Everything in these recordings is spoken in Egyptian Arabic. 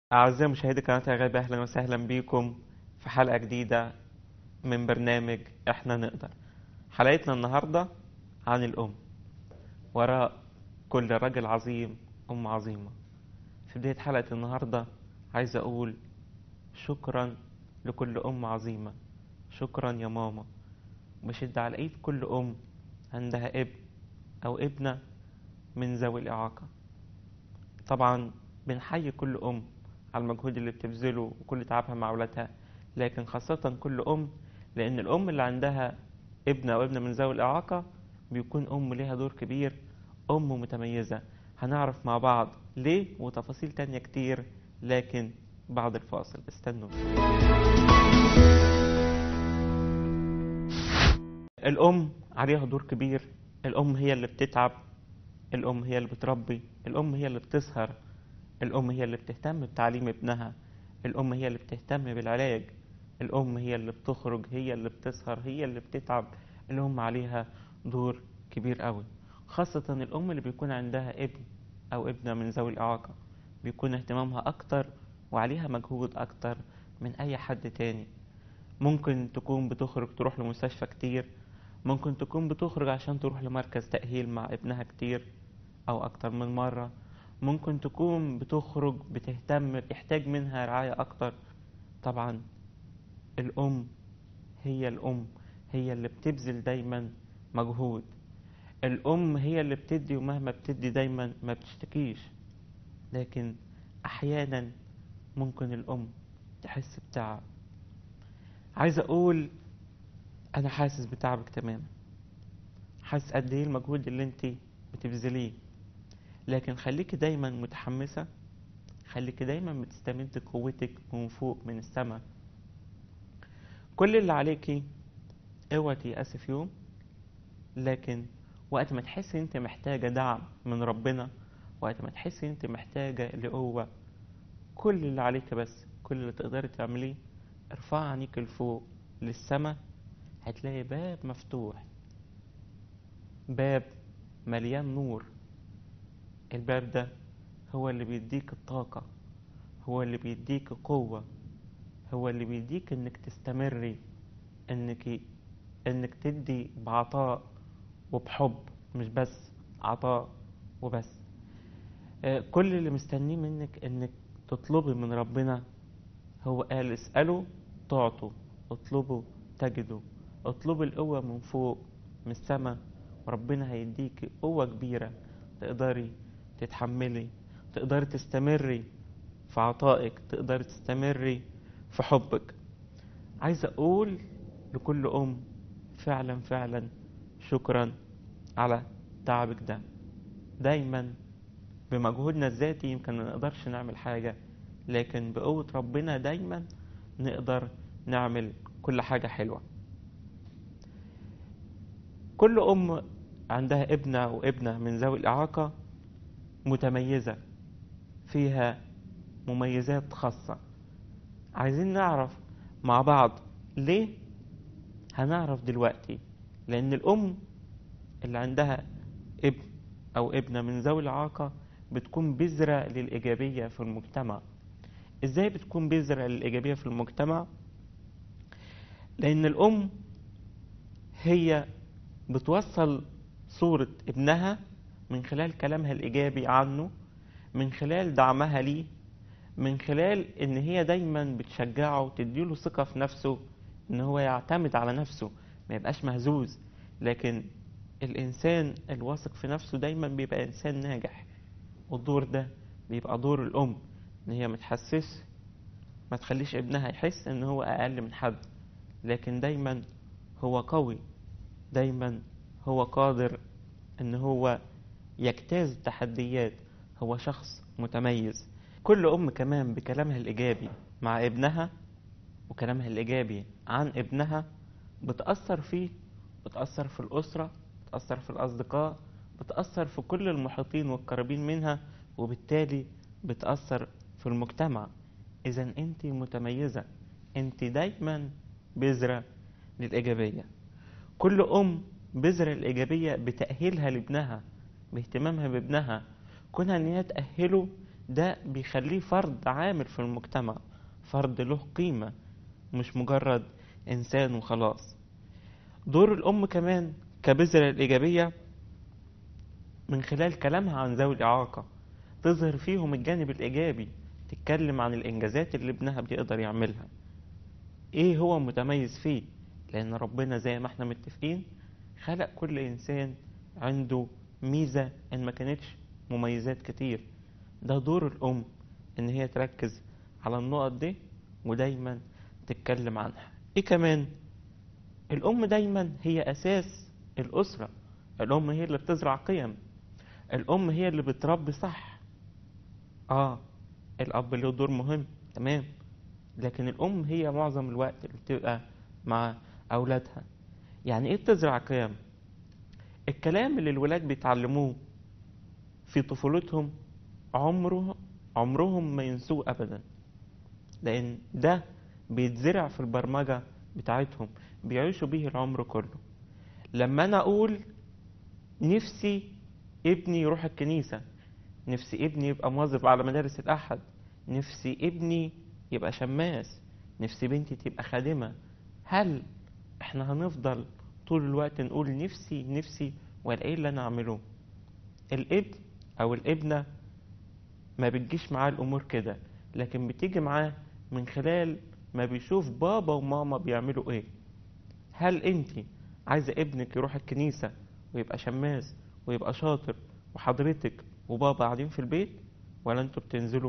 أعزائي مشاهدي قناة الغاب أهلا وسهلا بكم في حلقة جديدة من برنامج إحنا نقدر حلقتنا النهاردة عن الأم وراء كل رجل عظيم أم عظيمة في بداية حلقة النهاردة عايز أقول شكرا لكل أم عظيمة شكرا يا ماما بشد على إيد كل أم عندها ابن أو ابنة من ذوي الإعاقة طبعا بنحيي كل أم على المجهود اللي بتبذله وكل تعبها مع أولادها لكن خاصة كل أم لأن الأم اللي عندها ابن أو ابنة من ذوي الإعاقة بيكون أم ليها دور كبير أم متميزة هنعرف مع بعض ليه وتفاصيل تانية كتير لكن بعد الفاصل استنوا الأم عليها دور كبير الأم هي اللي بتتعب الأم هي اللي بتربي الأم هي اللي بتسهر الأم هي اللي بتهتم بتعليم ابنها الأم هي اللي بتهتم بالعلاج الأم هي اللي بتخرج هي اللي بتسهر هي اللي بتتعب الأم عليها دور كبير قوي خاصة الأم اللي بيكون عندها ابن أو ابنة من ذوي الإعاقة بيكون اهتمامها أكتر وعليها مجهود أكتر من أي حد تاني ممكن تكون بتخرج تروح لمستشفى كتير ممكن تكون بتخرج عشان تروح لمركز تأهيل مع ابنها كتير أو أكتر من مرة ممكن تكون بتخرج بتهتم يحتاج منها رعاية أكتر طبعا الأم هي الأم هي اللي بتبذل دايما مجهود الأم هي اللي بتدي ومهما بتدي دايما ما بتشتكيش لكن أحيانا ممكن الأم تحس بتعب عايز أقول أنا حاسس بتعبك تماما حاسس قد إيه المجهود اللي أنت بتبذليه لكن خليكي دايما متحمسة خليكي دايما بتستمد قوتك من فوق من السماء كل اللي عليكي اوعي تيأسي في يوم لكن وقت ما تحسي انت محتاجة دعم من ربنا وقت ما تحسي انت محتاجة لقوة كل اللي عليك بس كل اللي تقدري تعمليه ارفعي عينيك لفوق للسما هتلاقي باب مفتوح باب مليان نور الباب ده هو اللي بيديك الطاقة هو اللي بيديك قوة هو اللي بيديك انك تستمري انك انك تدي بعطاء وبحب مش بس عطاء وبس آه، كل اللي مستنيه منك انك تطلبي من ربنا هو قال اسألوا تعطوا اطلبوا تجدوا اطلبوا القوة من فوق من السماء وربنا هيديكي قوة كبيرة تقدري تتحملي تقدري تستمري في عطائك تقدري تستمري في حبك عايز اقول لكل ام فعلا فعلا شكرا على تعبك ده دايما بمجهودنا الذاتي يمكن ما نقدرش نعمل حاجة لكن بقوة ربنا دايما نقدر نعمل كل حاجة حلوة كل أم عندها ابنة وابنة من ذوي الإعاقة متميزة فيها مميزات خاصة عايزين نعرف مع بعض ليه هنعرف دلوقتي لأن الأم اللي عندها ابن أو ابنة من ذوي الإعاقة بتكون بذرة للإيجابية في المجتمع إزاي بتكون بذرة للإيجابية في المجتمع؟ لأن الأم هي بتوصل صورة ابنها من خلال كلامها الإيجابي عنه من خلال دعمها ليه من خلال إن هي دايما بتشجعه وتديله ثقة في نفسه إن هو يعتمد على نفسه ما يبقاش مهزوز لكن الإنسان الواثق في نفسه دايما بيبقى إنسان ناجح والدور ده بيبقى دور الأم إن هي متحسس ما تخليش ابنها يحس إن هو أقل من حد لكن دايما هو قوي دايما هو قادر إن هو يجتاز التحديات هو شخص متميز كل أم كمان بكلامها الإيجابي مع ابنها وكلامها الإيجابي عن ابنها بتأثر فيه بتأثر في الأسرة بتأثر في الأصدقاء بتأثر في كل المحيطين والقريبين منها وبالتالي بتأثر في المجتمع إذا أنت متميزة أنت دايما بذرة للإيجابية كل أم بذرة الإيجابية بتأهيلها لابنها باهتمامها بابنها كونها إن هي تأهله ده بيخليه فرد عامل في المجتمع فرد له قيمة مش مجرد إنسان وخلاص دور الأم كمان كبذرة الإيجابية من خلال كلامها عن ذوي الإعاقة تظهر فيهم الجانب الإيجابي تتكلم عن الإنجازات اللي ابنها بيقدر يعملها إيه هو متميز فيه لأن ربنا زي ما احنا متفقين خلق كل إنسان عنده ميزة إن ما كانتش مميزات كتير ده دور الأم إن هي تركز على النقط دي ودايما تتكلم عنها إيه كمان الأم دايما هي أساس الأسرة الأم هي اللي بتزرع قيم الأم هي اللي بتربي صح آه الأب له دور مهم تمام لكن الأم هي معظم الوقت اللي بتبقى مع أولادها يعني إيه بتزرع قيم الكلام اللي الولاد بيتعلموه في طفولتهم عمره عمرهم ما ينسوه أبدا لأن ده بيتزرع في البرمجة بتاعتهم بيعيشوا بيه العمر كله لما أنا أقول نفسي ابني يروح الكنيسة نفسي ابني يبقى مواظب على مدارس الأحد نفسي ابني يبقى شماس نفسي بنتي تبقى خادمة هل احنا هنفضل طول الوقت نقول نفسي نفسي ولا ايه اللي انا اعمله الابن او الابنة ما بتجيش معاه الامور كده لكن بتيجي معاه من خلال ما بيشوف بابا وماما بيعملوا ايه هل انت عايزة ابنك يروح الكنيسة ويبقى شماس ويبقى شاطر وحضرتك وبابا قاعدين في البيت ولا انتوا بتنزلوا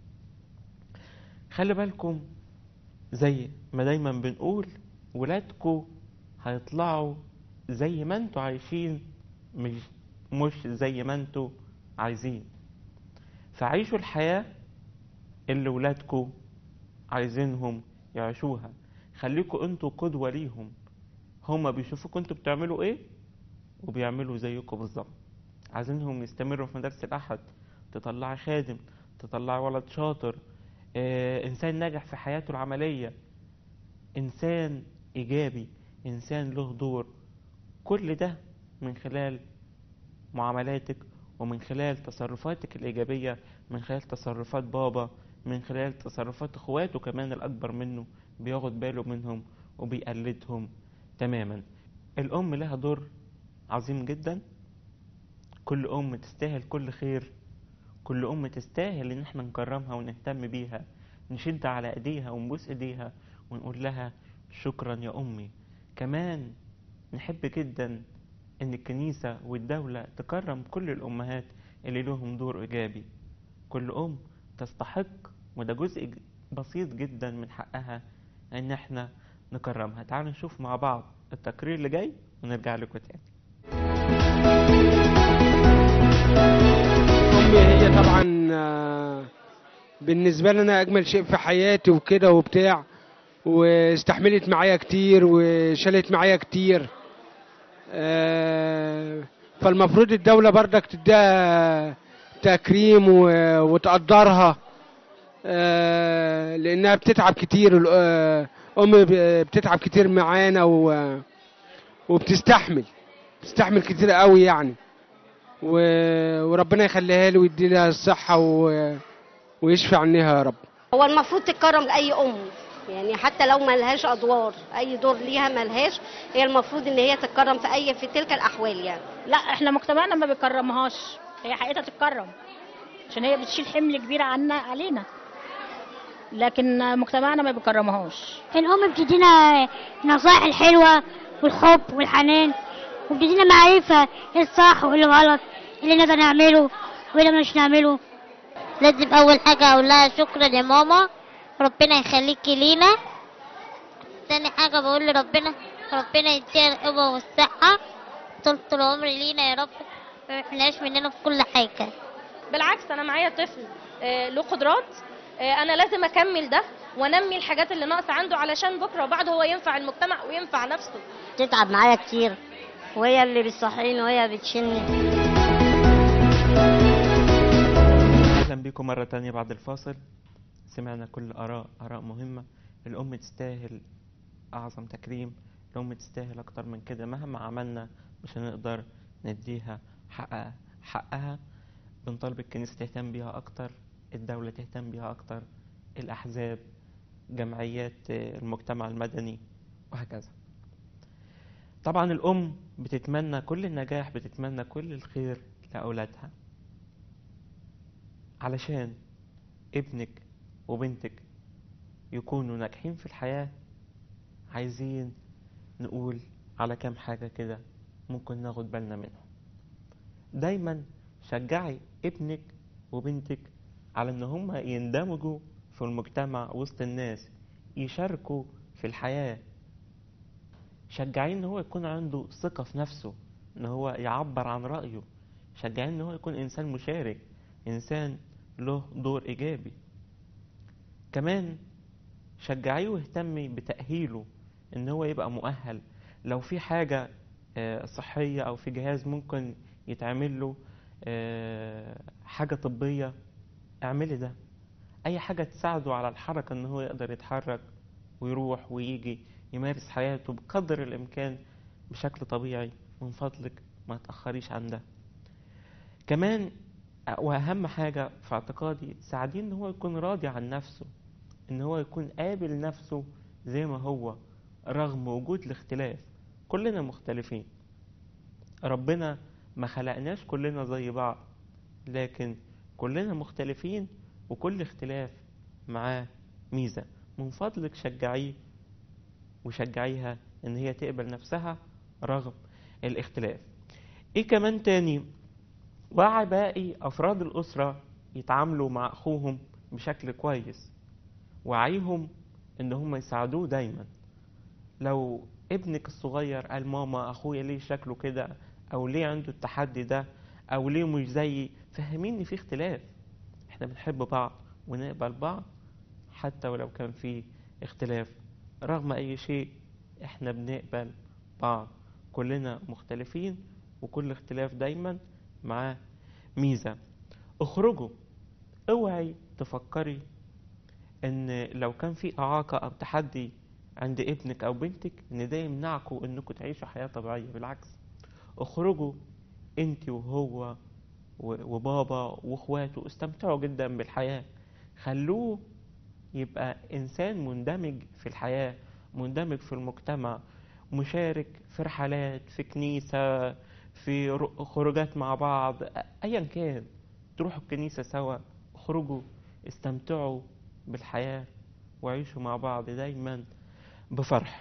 خلي بالكم زي ما دايما بنقول ولادكم هيطلعوا زي ما انتوا عايشين مش مش زي ما انتوا عايزين فعيشوا الحياة اللي ولادكم عايزينهم يعيشوها خليكوا انتوا قدوة ليهم هما بيشوفوكوا انتوا بتعملوا ايه وبيعملوا زيكم بالظبط عايزينهم يستمروا في مدارس الأحد تطلعي خادم تطلعي ولد شاطر آه، إنسان ناجح في حياته العملية إنسان إيجابي إنسان له دور كل ده من خلال معاملاتك ومن خلال تصرفاتك الإيجابية من خلال تصرفات بابا من خلال تصرفات اخواته كمان الأكبر منه بياخد باله منهم وبيقلدهم تماما الأم لها دور عظيم جدا كل أم تستاهل كل خير كل أم تستاهل إن احنا نكرمها ونهتم بيها نشد على إيديها ونبوس إيديها ونقول لها شكرا يا أمي كمان نحب جدا إن الكنيسة والدولة تكرم كل الأمهات اللي لهم دور إيجابي كل أم تستحق وده جزء ج- بسيط جدا من حقها إن احنا نكرمها تعالوا نشوف مع بعض التقرير اللي جاي ونرجع لكم تاني امي هي طبعا آه، بالنسبه لي انا اجمل شيء في حياتي وكده وبتاع واستحملت معايا كتير وشالت معايا كتير آه، فالمفروض الدوله برضك تديها تكريم و- وتقدرها آه، لانها بتتعب كتير آه، ام ب- بتتعب كتير معانا و- وبتستحمل بتستحمل كتير قوي يعني و- وربنا يخليها له ويدي لها الصحة و... ويشفي عنها يا رب هو المفروض تتكرم لأي أم يعني حتى لو ملهاش أدوار أي دور ليها ملهاش هي المفروض إن هي تتكرم في أي في تلك الأحوال يعني لا احنا مجتمعنا ما بيكرمهاش هي حقيقتها تتكرم عشان هي بتشيل حمل كبير عنا علينا لكن مجتمعنا ما بيكرمهاش الأم بتدينا النصائح الحلوة والحب والحنان وبتدينا معرفة ايه الصح وايه الغلط إيه اللي نقدر نعمله وايه اللي مش نعمله لازم اول حاجه اقول لها شكرا يا ماما ربنا يخليكي لينا تاني حاجه بقول لربنا ربنا يديها القوه والصحه طول العمر لينا يا رب ما يحرمناش مننا في كل حاجه بالعكس انا معايا طفل آه، له قدرات آه، انا لازم اكمل ده وانمي الحاجات اللي ناقصه عنده علشان بكره وبعد هو ينفع المجتمع وينفع نفسه تتعب معايا كتير وهي اللي بتصحيني وهي بتشيلني أهلا بيكم مرة تانية بعد الفاصل سمعنا كل آراء آراء مهمة الأم تستاهل أعظم تكريم الأم تستاهل أكتر من كده مهما عملنا مش هنقدر نديها حقها حقها بنطالب الكنيسة تهتم بيها أكتر الدولة تهتم بيها أكتر الأحزاب جمعيات آه، المجتمع المدني وهكذا طبعا الأم بتتمنى كل النجاح بتتمنى كل الخير لأولادها علشان ابنك وبنتك يكونوا ناجحين في الحياة عايزين نقول على كام حاجة كده ممكن ناخد بالنا منهم دايما شجعي ابنك وبنتك على ان هم يندمجوا في المجتمع وسط الناس يشاركوا في الحياة شجعيه ان هو يكون عنده ثقة في نفسه ان هو يعبر عن رأيه شجعيه ان هو يكون انسان مشارك انسان له دور ايجابي كمان شجعيه واهتمي بتأهيله ان هو يبقى مؤهل لو في حاجة آه، صحية او في جهاز ممكن يتعمل له آه، حاجة طبية اعملي ده اي حاجة تساعده على الحركة ان هو يقدر يتحرك ويروح ويجي يمارس حياته بقدر الامكان بشكل طبيعي من فضلك ما تأخريش عن ده كمان واهم حاجة في اعتقادي ساعديه ان هو يكون راضي عن نفسه ان هو يكون قابل نفسه زي ما هو رغم وجود الاختلاف كلنا مختلفين ربنا ما خلقناش كلنا زي بعض لكن كلنا مختلفين وكل اختلاف معاه ميزة من فضلك شجعيه وشجعيها ان هي تقبل نفسها رغم الاختلاف ايه كمان تاني وعي باقي افراد الاسرة يتعاملوا مع اخوهم بشكل كويس وعيهم ان هم يساعدوه دايما لو ابنك الصغير قال ماما اخويا ليه شكله كده او ليه عنده التحدي ده او ليه مش زيي فهميني في اختلاف احنا بنحب بعض ونقبل بعض حتى ولو كان في اختلاف رغم اي شيء احنا بنقبل بعض كلنا مختلفين وكل اختلاف دايما معاه ميزة اخرجوا اوعي تفكري ان لو كان في اعاقة او تحدي عند ابنك او بنتك ان ده يمنعكم انكم تعيشوا حياة طبيعية بالعكس اخرجوا انت وهو و- وبابا واخواته استمتعوا جدا بالحياة خلوه يبقى انسان مندمج في الحياة مندمج في المجتمع مشارك في رحلات في كنيسة في ر- خروجات مع بعض أ- ايا كان تروحوا الكنيسة سوا اخرجوا استمتعوا بالحياة وعيشوا مع بعض دايما بفرح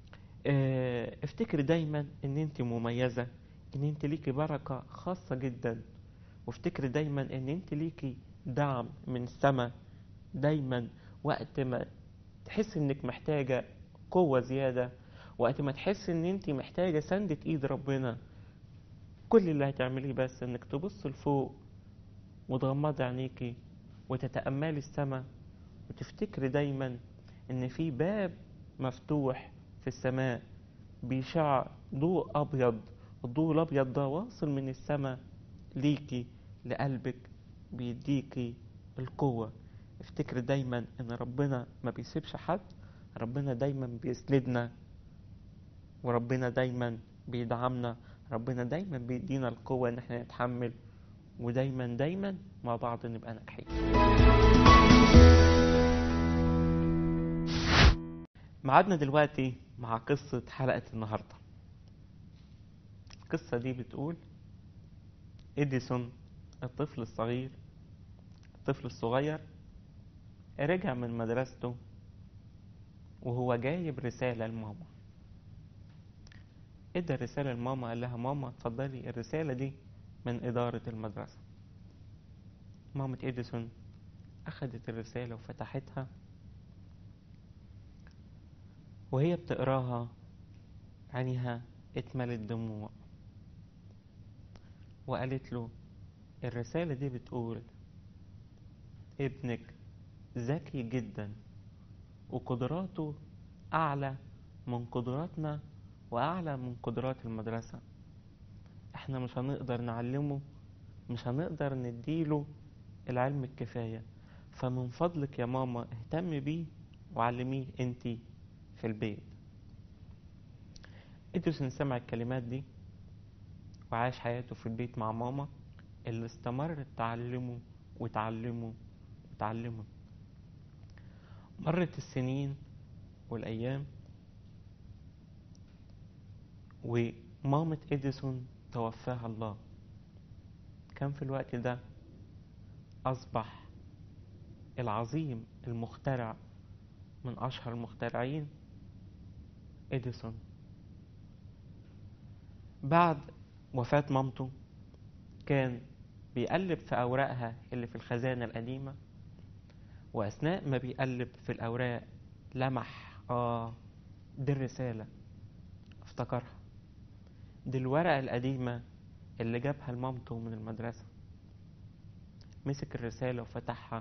اه، افتكر دايما ان انت مميزة ان انت ليكي بركة خاصة جدا وافتكر دايما ان انت ليكي دعم من السماء دايما وقت ما تحس انك محتاجة قوة زيادة وقت ما تحس ان انت محتاجة سندة ايد ربنا كل اللي هتعمليه بس انك تبص لفوق وتغمضي عينيكي وتتأملي السماء وتفتكري دايما ان في باب مفتوح في السماء بيشع ضوء ابيض الضوء الابيض ده واصل من السماء ليكي لقلبك بيديكي القوة افتكر دايما ان ربنا ما بيسيبش حد ربنا دايما بيسندنا وربنا دايما بيدعمنا ربنا دايما بيدينا القوة ان احنا نتحمل ودايما دايما مع بعض نبقى ناجحين معادنا دلوقتي مع قصة حلقة النهاردة القصة دي بتقول إديسون الطفل الصغير الطفل الصغير رجع من مدرسته وهو جايب رسالة لماما ادى الرسالة لماما قال لها ماما اتفضلي الرسالة دي من إدارة المدرسة مامة إديسون أخدت الرسالة وفتحتها وهي بتقراها عينيها اتملت دموع وقالت له الرسالة دي بتقول ابنك ذكي جدا وقدراته أعلى من قدراتنا وأعلى من قدرات المدرسة احنا مش هنقدر نعلمه مش هنقدر نديله العلم الكفاية فمن فضلك يا ماما اهتمي بيه وعلميه انتي في البيت اديسون سمع الكلمات دي وعاش حياته في البيت مع ماما اللي استمرت تعلمه وتعلمه وتعلمه مرت السنين والأيام ومامة إديسون توفاها الله كان في الوقت ده أصبح العظيم المخترع من أشهر المخترعين إديسون بعد وفاة مامته كان بيقلب في أوراقها اللي في الخزانة القديمة وأثناء ما بيقلب في الأوراق لمح آه دي الرسالة افتكرها دي الورقة القديمة اللي جابها لمامته من المدرسة مسك الرسالة وفتحها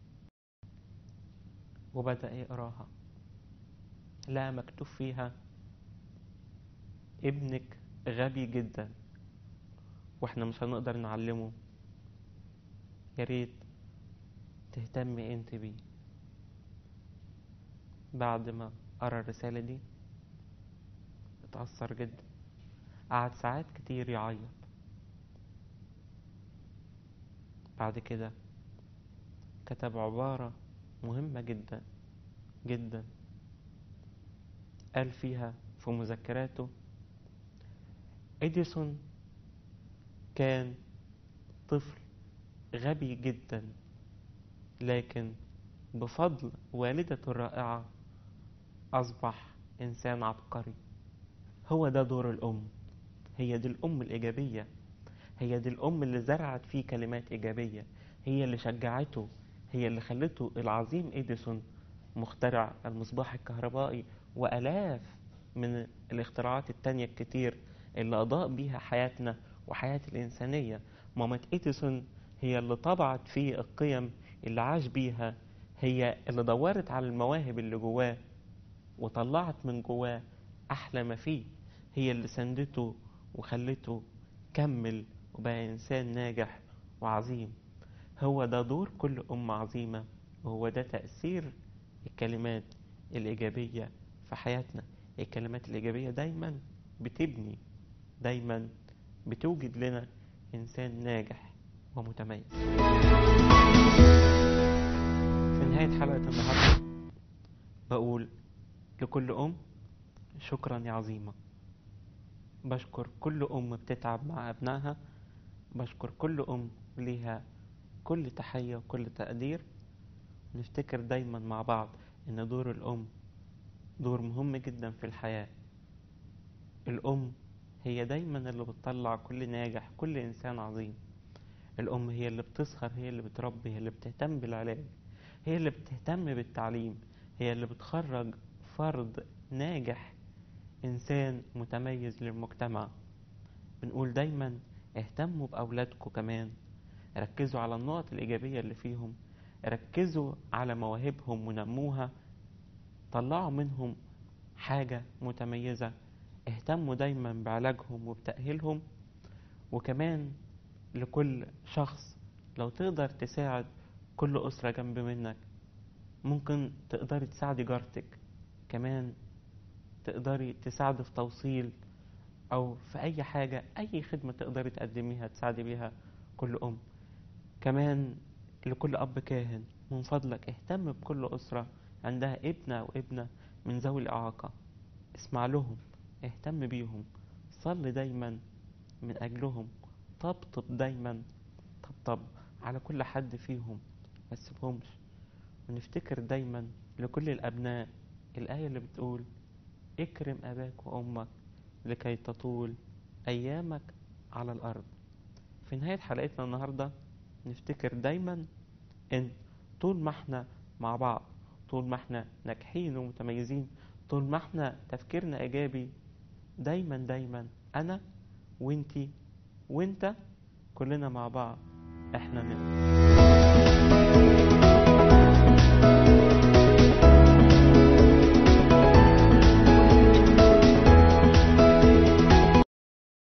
وبدأ يقراها لقى مكتوب فيها ابنك غبي جدا واحنا مش هنقدر نعلمه يا ريت تهتمي انت بيه بعد ما قرا الرسالة دي اتأثر جدا قعد ساعات كتير يعيط بعد كده كتب عبارة مهمة جدا جدا قال فيها في مذكراته إديسون كان طفل غبي جدا لكن بفضل والدته الرائعة أصبح إنسان عبقري هو ده دور الأم هي دي الأم الإيجابية هي دي الأم اللي زرعت فيه كلمات إيجابية هي اللي شجعته هي اللي خلته العظيم إديسون مخترع المصباح الكهربائي وآلاف من الاختراعات التانية الكتير اللي أضاء بيها حياتنا وحياة الإنسانية مامة إديسون هي اللي طبعت فيه القيم اللي عاش بيها هي اللي دورت على المواهب اللي جواه وطلعت من جواه أحلى ما فيه هي اللي سندته وخلته كمل وبقى إنسان ناجح وعظيم هو ده دور كل أم عظيمة وهو ده تأثير الكلمات الإيجابية في حياتنا الكلمات الإيجابية دايما بتبني دايما بتوجد لنا إنسان ناجح ومتميز في نهاية حلقة النهاردة بقول لكل أم شكرا يا عظيمة بشكر كل أم بتتعب مع أبنائها بشكر كل أم ليها كل تحية وكل تقدير نفتكر دايما مع بعض إن دور الأم دور مهم جدا في الحياة الأم هي دايما اللي بتطلع كل ناجح كل إنسان عظيم الأم هي اللي بتسهر هي اللي بتربي هي اللي بتهتم بالعلاج هي اللي بتهتم بالتعليم هي اللي بتخرج فرد ناجح إنسان متميز للمجتمع بنقول دايما اهتموا بأولادكم كمان ركزوا على النقط الإيجابية اللي فيهم ركزوا على مواهبهم ونموها طلعوا منهم حاجة متميزة اهتموا دايما بعلاجهم وبتأهيلهم وكمان لكل شخص لو تقدر تساعد كل أسرة جنب منك ممكن تقدري تساعدي جارتك كمان تقدري تساعدي في توصيل أو في أي حاجة أي خدمة تقدري تقدميها تساعدي بيها كل أم كمان لكل أب كاهن من فضلك اهتم بكل أسرة عندها ابن أو ابنة من ذوي الإعاقة اسمع لهم اهتم بيهم صل دايما من أجلهم طبطب دايما طبطب على كل حد فيهم ما تسيبهمش ونفتكر دايما لكل الأبناء الآية اللي بتقول اكرم أباك وأمك لكي تطول أيامك على الأرض في نهاية حلقتنا النهاردة نفتكر دايما إن طول ما احنا مع بعض طول ما احنا ناجحين ومتميزين طول ما احنا تفكيرنا إيجابي دايما دايما أنا وانتي وانت كلنا مع بعض احنا نقدر